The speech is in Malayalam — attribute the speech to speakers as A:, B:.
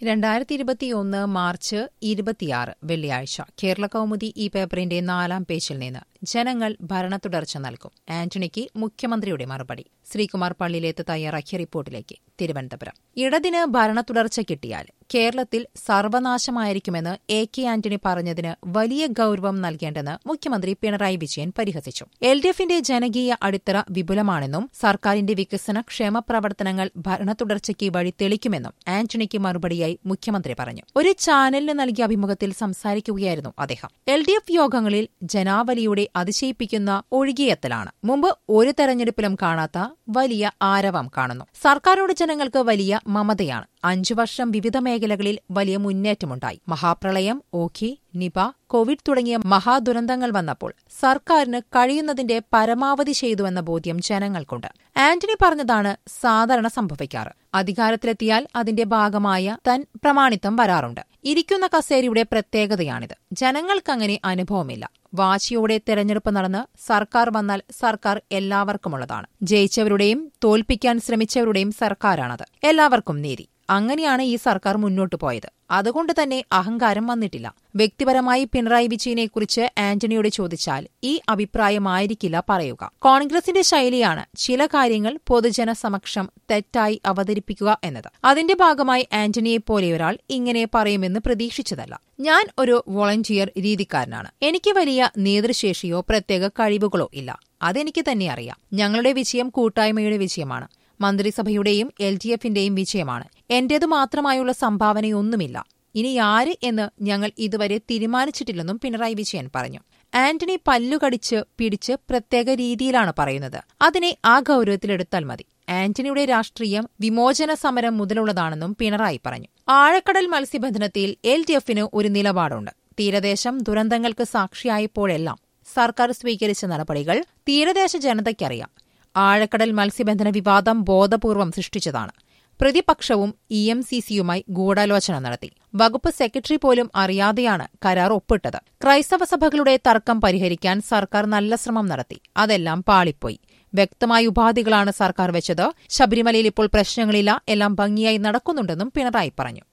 A: രണ്ടായിരത്തി ഇരുപത്തിയൊന്ന് മാർച്ച് ഇരുപത്തിയാറ് വെള്ളിയാഴ്ച കേരള കൗമുദി ഈ പേപ്പറിന്റെ നാലാം പേജിൽ നിന്ന് ജനങ്ങൾ ഭരണത്തുടർച്ച നൽകും ആന്റണിക്ക് മുഖ്യമന്ത്രിയുടെ മറുപടി ശ്രീകുമാർ പള്ളിയിലേത്ത് തയ്യാറാക്കിയ റിപ്പോർട്ടിലേക്ക് തിരുവനന്തപുരം ഇടതിന് ഭരണത്തുടർച്ച കിട്ടിയാൽ കേരളത്തിൽ സർവനാശമായിരിക്കുമെന്ന് എ കെ ആന്റണി പറഞ്ഞതിന് വലിയ ഗൌരവം നൽകേണ്ടെന്ന് മുഖ്യമന്ത്രി പിണറായി വിജയൻ പരിഹസിച്ചു എൽ ഡി എഫിന്റെ ജനകീയ അടിത്തറ വിപുലമാണെന്നും സർക്കാരിന്റെ വികസന ക്ഷേമ പ്രവർത്തനങ്ങൾ ഭരണത്തുടർച്ചയ്ക്ക് വഴി തെളിക്കുമെന്നും ആന്റണിക്ക് മറുപടിയായി മുഖ്യമന്ത്രി പറഞ്ഞു ഒരു ചാനലിന് നൽകിയ അഭിമുഖത്തിൽ സംസാരിക്കുകയായിരുന്നു അദ്ദേഹം എൽ ഡി എഫ് യോഗങ്ങളിൽ ജനാവലിയുടെ അതിശയിപ്പിക്കുന്ന ഒഴുകിയെത്തലാണ് മുമ്പ് ഒരു തെരഞ്ഞെടുപ്പിലും കാണാത്ത വലിയ ആരവം കാണുന്നു സർക്കാരോട് ജനങ്ങൾക്ക് വലിയ മമതയാണ് അഞ്ചു വർഷം വിവിധ മേഖലകളിൽ വലിയ മുന്നേറ്റമുണ്ടായി മഹാപ്രളയം ഓഖി നിപ കോവിഡ് തുടങ്ങിയ മഹാദുരന്തങ്ങൾ വന്നപ്പോൾ സർക്കാരിന് കഴിയുന്നതിന്റെ പരമാവധി ചെയ്തുവെന്ന ബോധ്യം ജനങ്ങൾക്കുണ്ട് ആന്റണി പറഞ്ഞതാണ് സാധാരണ സംഭവിക്കാറ് അധികാരത്തിലെത്തിയാൽ അതിന്റെ ഭാഗമായ തൻ പ്രമാണിത്വം വരാറുണ്ട് ഇരിക്കുന്ന കസേരയുടെ പ്രത്യേകതയാണിത് ജനങ്ങൾക്കങ്ങനെ അനുഭവമില്ല വാശിയോടെ തെരഞ്ഞെടുപ്പ് നടന്ന് സർക്കാർ വന്നാൽ സർക്കാർ എല്ലാവർക്കുമുള്ളതാണ് ജയിച്ചവരുടെയും തോൽപ്പിക്കാൻ ശ്രമിച്ചവരുടെയും സർക്കാരാണത് എല്ലാവർക്കും നീതി അങ്ങനെയാണ് ഈ സർക്കാർ മുന്നോട്ടു പോയത് അതുകൊണ്ട് തന്നെ അഹങ്കാരം വന്നിട്ടില്ല വ്യക്തിപരമായി പിണറായി വിജയനെക്കുറിച്ച് ആന്റണിയോട് ചോദിച്ചാൽ ഈ അഭിപ്രായമായിരിക്കില്ല പറയുക കോൺഗ്രസിന്റെ ശൈലിയാണ് ചില കാര്യങ്ങൾ പൊതുജന സമക്ഷം തെറ്റായി അവതരിപ്പിക്കുക എന്നത് അതിന്റെ ഭാഗമായി ആന്റണിയെ പോലെയൊരാൾ ഇങ്ങനെ പറയുമെന്ന് പ്രതീക്ഷിച്ചതല്ല ഞാൻ ഒരു വോളണ്ടിയർ രീതിക്കാരനാണ് എനിക്ക് വലിയ നേതൃശേഷിയോ പ്രത്യേക കഴിവുകളോ ഇല്ല അതെനിക്ക് തന്നെ അറിയാം ഞങ്ങളുടെ വിജയം കൂട്ടായ്മയുടെ വിജയമാണ് മന്ത്രിസഭയുടെയും എൽ ഡി എഫിന്റെയും വിജയമാണ് എന്റേതു മാത്രമായുള്ള സംഭാവനയൊന്നുമില്ല ഇനി ആര് എന്ന് ഞങ്ങൾ ഇതുവരെ തീരുമാനിച്ചിട്ടില്ലെന്നും പിണറായി വിജയൻ പറഞ്ഞു ആന്റണി പല്ലുകടിച്ച് പിടിച്ച് പ്രത്യേക രീതിയിലാണ് പറയുന്നത് അതിനെ ആ ഗൌരവത്തിലെടുത്താൽ മതി ആന്റണിയുടെ രാഷ്ട്രീയം വിമോചന സമരം മുതലുള്ളതാണെന്നും പിണറായി പറഞ്ഞു ആഴക്കടൽ മത്സ്യബന്ധനത്തിൽ എൽ ഡി എഫിന് ഒരു നിലപാടുണ്ട് തീരദേശം ദുരന്തങ്ങൾക്ക് സാക്ഷിയായപ്പോഴെല്ലാം സർക്കാർ സ്വീകരിച്ച നടപടികൾ തീരദേശ ജനതയ്ക്കറിയാം ആഴക്കടൽ മത്സ്യബന്ധന വിവാദം ബോധപൂർവം സൃഷ്ടിച്ചതാണ് പ്രതിപക്ഷവും ഇ എം സി സിയുമായി ഗൂഢാലോചന നടത്തി വകുപ്പ് സെക്രട്ടറി പോലും അറിയാതെയാണ് കരാർ ഒപ്പിട്ടത് ക്രൈസ്തവ സഭകളുടെ തർക്കം പരിഹരിക്കാൻ സർക്കാർ നല്ല ശ്രമം നടത്തി അതെല്ലാം പാളിപ്പോയി വ്യക്തമായ ഉപാധികളാണ് സർക്കാർ വെച്ചത് ശബരിമലയിൽ ഇപ്പോൾ പ്രശ്നങ്ങളില്ല എല്ലാം ഭംഗിയായി നടക്കുന്നുണ്ടെന്നും പിണറായി പറഞ്ഞു